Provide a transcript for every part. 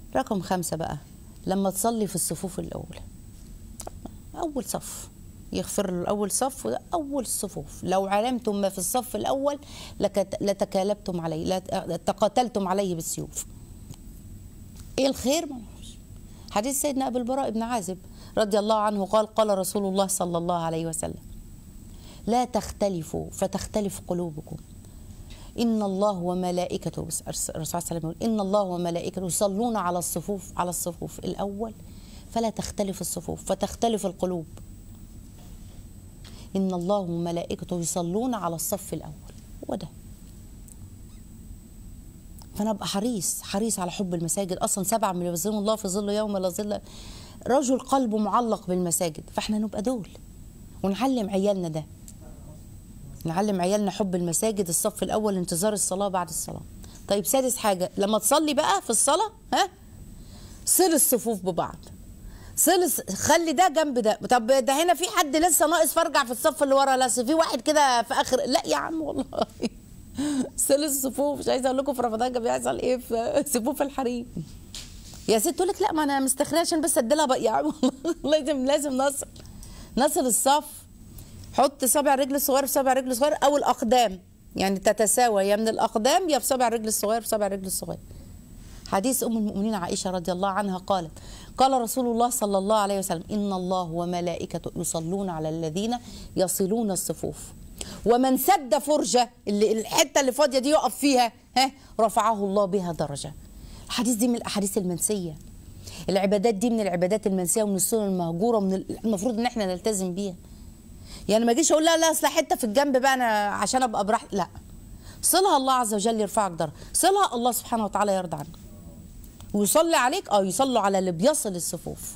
رقم خمسة بقى لما تصلي في الصفوف الأولى أول صف يغفر له الأول صف وده أول الصفوف لو علمتم ما في الصف الأول لكت- لتكالبتم عليه لت- لتقاتلتم عليه بالسيوف إيه الخير ما نعرفش حديث سيدنا أبي البراء بن عازب رضي الله عنه قال قال رسول الله صلى الله عليه وسلم لا تختلفوا فتختلف قلوبكم إن الله وملائكته بس الرسول صلى الله عليه وسلم يقول إن الله وملائكته يصلون على الصفوف على الصفوف الأول فلا تختلف الصفوف فتختلف القلوب إن الله وملائكته يصلون على الصف الأول وده فأنا أبقى حريص حريص على حب المساجد أصلا سبعة من يظلهم الله في ظل يوم لا ظل رجل قلبه معلق بالمساجد فإحنا نبقى دول ونعلم عيالنا ده نعلم عيالنا حب المساجد الصف الاول انتظار الصلاه بعد الصلاه طيب سادس حاجه لما تصلي بقى في الصلاه ها صل الصفوف ببعض صل الص- خلي ده جنب ده طب ده هنا في حد لسه ناقص فارجع في الصف اللي ورا لا في واحد كده في اخر لا يا عم والله صل الصفوف مش عايزه اقول لكم في رمضان كان بيحصل ايه في صفوف الحريم يا ست تقول لك لا ما انا مستخنيه عشان بس اديلها بقى يا عم والله لازم لازم نصل نصل الصف حط صابع الرجل الصغير في صابع الرجل الصغير او الاقدام يعني تتساوى يا من الاقدام يا في صابع الرجل الصغير في صابع الرجل الصغير حديث ام المؤمنين عائشه رضي الله عنها قالت قال رسول الله صلى الله عليه وسلم ان الله وملائكته يصلون على الذين يصلون الصفوف ومن سد فرجه اللي الحته اللي فاضيه دي يقف فيها ها رفعه الله بها درجه الحديث دي من الاحاديث المنسيه العبادات دي من العبادات المنسيه ومن السنن المهجوره ومن المفروض ان احنا نلتزم بيها يعني ما اجيش اقول لا لا اصل حته في الجنب بقى انا عشان ابقى براحتي لا صلها الله عز وجل يرفعك درجه صلها الله سبحانه وتعالى يرضى عنك ويصلي عليك اه يصلوا على اللي بيصل الصفوف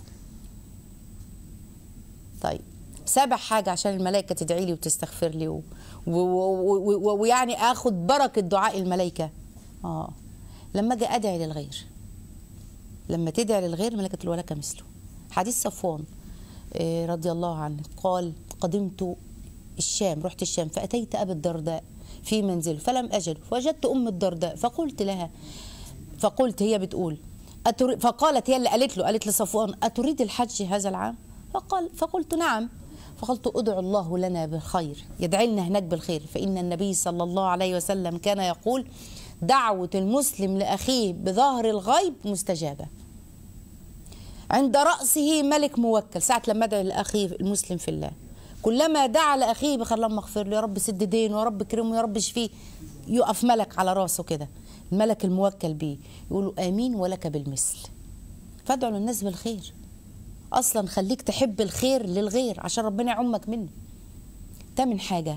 طيب سابع حاجة عشان الملائكة تدعي لي وتستغفر لي و- و- و- و- ويعني اخد بركة دعاء الملائكة اه لما اجي ادعي للغير لما تدعي للغير ملكة الولك مثله حديث صفوان آه، رضي الله عنه قال قدمت الشام رحت الشام فأتيت أبا الدرداء في منزل فلم أجد فوجدت أم الدرداء فقلت لها فقلت هي بتقول أتري فقالت هي اللي قالت له قالت لصفوان أتريد الحج هذا العام فقال فقلت نعم فقلت ادعو الله لنا بالخير يدعي لنا هناك بالخير فإن النبي صلى الله عليه وسلم كان يقول دعوة المسلم لأخيه بظهر الغيب مستجابة عند رأسه ملك موكل ساعة لما ادعي لأخيه المسلم في الله كلما دعا لأخيه بخير اللهم اغفر له يا رب سد دينه يا رب كرمه يا رب اشفيه يقف ملك على راسه كده الملك الموكل بيه يقولوا آمين ولك بالمثل فادعوا للناس بالخير أصلا خليك تحب الخير للغير عشان ربنا يعمك منه تامن حاجة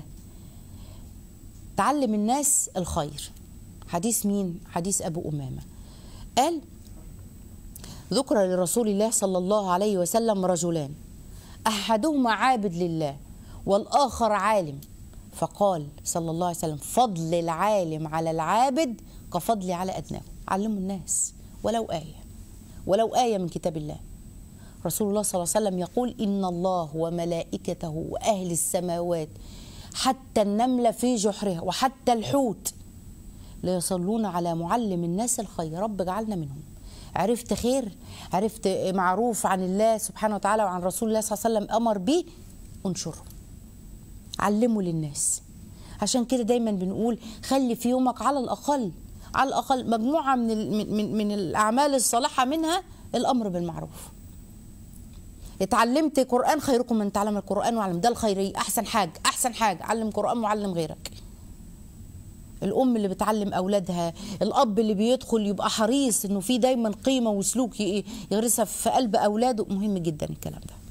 تعلم الناس الخير حديث مين؟ حديث أبو أمامة قال ذكر لرسول الله صلى الله عليه وسلم رجلان احدهما عابد لله والاخر عالم فقال صلى الله عليه وسلم فضل العالم على العابد كفضلي على ادناه علموا الناس ولو ايه ولو ايه من كتاب الله رسول الله صلى الله عليه وسلم يقول ان الله وملائكته واهل السماوات حتى النمله في جحرها وحتى الحوت ليصلون على معلم الناس الخير رب اجعلنا منهم عرفت خير عرفت معروف عن الله سبحانه وتعالى وعن رسول الله صلى الله عليه وسلم امر بيه انشره علمه للناس عشان كده دايما بنقول خلي في يومك على الاقل على الاقل مجموعه من ال- من من, من الاعمال الصالحه منها الامر بالمعروف اتعلمت قران خيركم من تعلم القران وعلم ده الخيري احسن حاجه احسن حاجه علم قران وعلم غيرك الام اللي بتعلم اولادها الاب اللي بيدخل يبقى حريص انه في دايما قيمه وسلوك ي- يغرسها في قلب اولاده مهم جدا الكلام ده